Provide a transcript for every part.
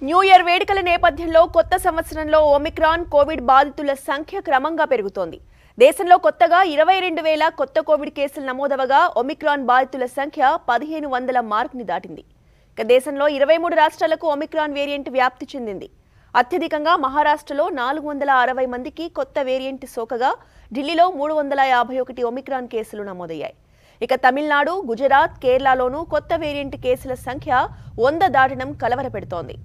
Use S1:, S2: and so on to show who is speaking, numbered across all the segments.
S1: new year వేడుకల నేపథ్యంలో కొత్త సంవత్సరంలో ఒమిక్రాన్ కోవిడ్ బాధితుల సంఖ్య క్రమంగా పెరుగుతోంది దేశంలో కొత్తగా ఇరవై రెండు వేల కొత్త కోవిడ్ కేసులు నమోదవగా ఒమిక్రాన్ బాధితుల సంఖ్య పదిహేను వందల మార్క్ని దాటింది ఇక దేశంలో ఇరవై మూడు రాష్ట్రాలకు ఒమిక్రాన్ వేరియంట్ వ్యాప్తి చెందింది అత్యధికంగా మహారాష్ట్రలో నాలుగు వందల అరవై మందికి కొత్త వేరియంట్ సోకగా ఢిల్లీలో మూడు వందల యాభై ఒకటి ఒమిక్రాన్ కేసులు నమోదయ్యాయి ఇక తమిళనాడు గుజరాత్ కేరళలోనూ కొత్త వేరియంట్ కేసుల సంఖ్య వంద దాటడం కలవరపెడుతోంది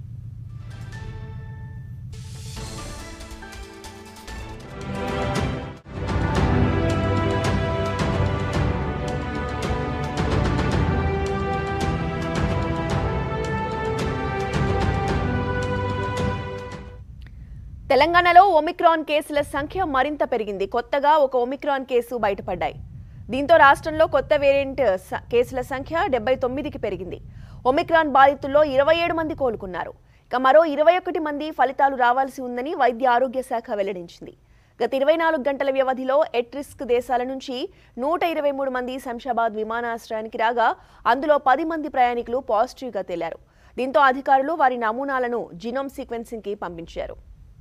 S1: తెలంగాణలో ఒమిక్రాన్ కేసుల సంఖ్య మరింత పెరిగింది కొత్తగా ఒక ఒమిక్రాన్ కేసు బయటపడ్డాయి దీంతో రాష్ట్రంలో కొత్త వేరియంట్ స- కేసుల సంఖ్య డెబ్బై తొమ్మిదికి పెరిగింది ఒమిక్రాన్ బాధితుల్లో ఇరవై ఏడు మంది కోలుకున్నారు ఇక మరో ఇరవై ఒకటి మంది ఫలితాలు రావాల్సి ఉందని వైద్య ఆరోగ్య శాఖ వెల్లడించింది గత ఇరవై నాలుగు గంటల వ్యవధిలో ఎట్ రిస్క్ దేశాల నుంచి నూట ఇరవై మూడు మంది శంషాబాద్ విమానాశ్రయానికి రాగా అందులో పది మంది ప్రయాణికులు పాజిటివ్గా తేలారు దీంతో అధికారులు వారి నమూనాలను జీనోమ్ సీక్వెన్సింగ్కి పంపించారు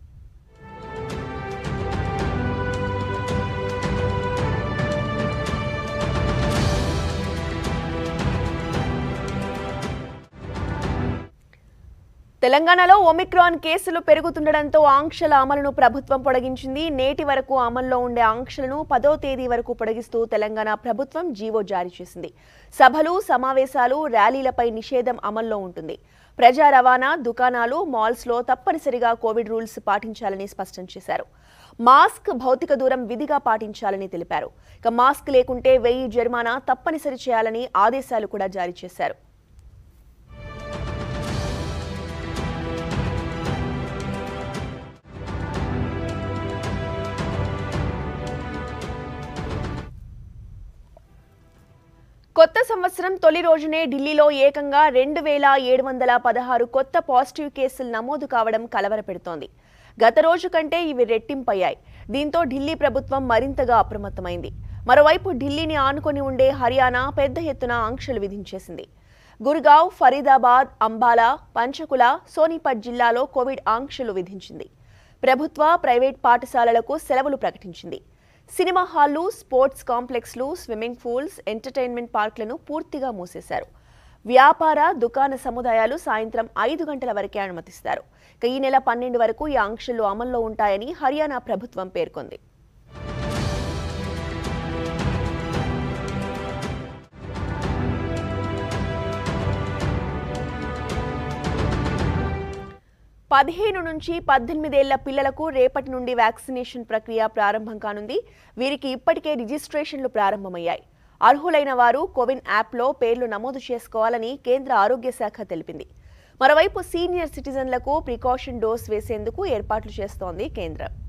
S1: తెలంగాణలో ఒమిక్రాన్ కేసులు పెరుగుతుండటంతో ఆంక్షల అమలును ప్రభుత్వం పొడిగించింది నేటి వరకు అమల్లో ఉండే ఆంక్షలను పదో తేదీ వరకు పొడిగిస్తూ తెలంగాణ ప్రభుత్వం జీవో జారీ చేసింది సభలు సమావేశాలు ర్యాలీలపై నిషేధం అమల్లో ఉంటుంది ప్రజా రవాణా దుకాణాలు మాల్స్లో తప్పనిసరిగా కోవిడ్ రూల్స్ పాటించాలని స్పష్టం చేశారు మాస్క్ భౌతిక దూరం విధిగా పాటించాలని తెలిపారు ఇక మాస్క్ లేకుంటే వెయ్యి జరిమానా తప్పనిసరి చేయాలని ఆదేశాలు కూడా జారీ చేశారు కొత్త సంవత్సరం తొలి రోజునే ఢిల్లీలో ఏకంగా రెండు వేల ఏడు వందల పదహారు కొత్త పాజిటివ్ కేసులు నమోదు కావడం కలవరపెడుతోంది గత రోజు కంటే ఇవి రెట్టింపయ్యాయి దీంతో ఢిల్లీ ప్రభుత్వం మరింతగా అప్రమత్తమైంది మరోవైపు ఢిల్లీని ఆనుకొని ఉండే హర్యానా పెద్ద ఎత్తున ఆంక్షలు విధించేసింది గుర్గావ్ ఫరీదాబాద్ అంబాలా పంచకుల సోనిపట్ జిల్లాలో కోవిడ్ ఆంక్షలు విధించింది ప్రభుత్వ ప్రైవేట్ పాఠశాలలకు సెలవులు ప్రకటించింది సినిమా హాళ్లు స్పోర్ట్స్ కాంప్లెక్స్లు స్విమ్మింగ్ పూల్స్ ఎంటర్టైన్మెంట్ పార్కులను పూర్తిగా మూసేశారు వ్యాపార దుకాణ సముదాయాలు సాయంత్రం ఐదు గంటల వరకే అనుమతిస్తారు ఇక ఈ నెల పన్నెండు వరకు ఈ ఆంక్షలు అమల్లో ఉంటాయని హర్యానా ప్రభుత్వం పేర్కొంది పదిహేను నుంచి పద్దెనిమిదేళ్ల పిల్లలకు రేపటి నుండి వ్యాక్సినేషన్ ప్రక్రియ ప్రారంభం కానుంది వీరికి ఇప్పటికే రిజిస్ట్రేషన్లు ప్రారంభమయ్యాయి అర్హులైన వారు కోవిన్ యాప్లో పేర్లు నమోదు చేసుకోవాలని కేంద్ర ఆరోగ్య శాఖ తెలిపింది మరోవైపు సీనియర్ సిటిజన్లకు ప్రికాషన్ డోస్ వేసేందుకు ఏర్పాట్లు చేస్తోంది కేంద్రం